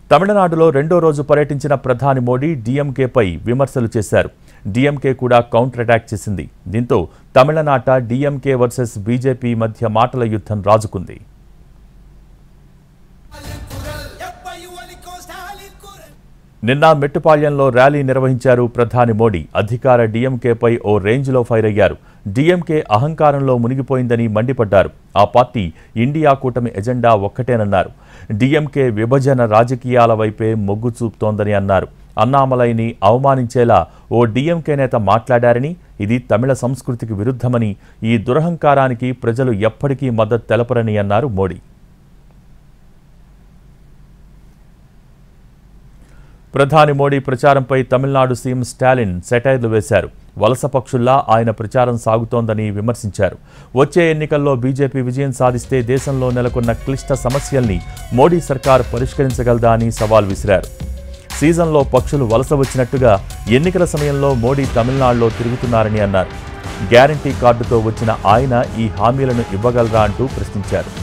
తమిళనాడులో రెండో రోజు పర్యటించిన ప్రధాని మోడీ డీఎంకేపై విమర్శలు చేశారు డీఎంకే కూడా కౌంటర్ అటాక్ చేసింది దీంతో తమిళనాట డీఎంకే వర్సెస్ బీజేపీ మధ్య మాటల యుద్ధం రాజుకుంది எப்பையும் ஒலிக்கும் ஸ்டாலின் குரல் నిన్న మెట్టుపాళ్యంలో ర్యాలీ నిర్వహించారు ప్రధాని మోడీ అధికార డీఎంకేపై ఓ రేంజ్లో ఫైర్ అయ్యారు డీఎంకే అహంకారంలో మునిగిపోయిందని మండిపడ్డారు ఆ పార్టీ ఇండియా కూటమి ఎజెండా ఒక్కటేనన్నారు డీఎంకే విభజన రాజకీయాల వైపే మొగ్గు చూపుతోందని అన్నారు అన్నామలైని అవమానించేలా ఓ డీఎంకే నేత మాట్లాడారని ఇది తమిళ సంస్కృతికి విరుద్ధమని ఈ దురహంకారానికి ప్రజలు ఎప్పటికీ మద్దతు తెలపరని అన్నారు మోడీ ప్రధాని మోడీ ప్రచారంపై తమిళనాడు సీఎం స్టాలిన్ సెటైర్లు వేశారు వలస పక్షుల్లా ఆయన ప్రచారం సాగుతోందని విమర్శించారు వచ్చే ఎన్నికల్లో బీజేపీ విజయం సాధిస్తే దేశంలో నెలకొన్న క్లిష్ట సమస్యల్ని మోడీ సర్కార్ పరిష్కరించగలదా అని సవాల్ విసిరారు సీజన్లో పక్షులు వలస వచ్చినట్టుగా ఎన్నికల సమయంలో మోడీ తమిళనాడులో తిరుగుతున్నారని అన్నారు గ్యారంటీ కార్డుతో వచ్చిన ఆయన ఈ హామీలను ఇవ్వగలరా అంటూ ప్రశ్నించారు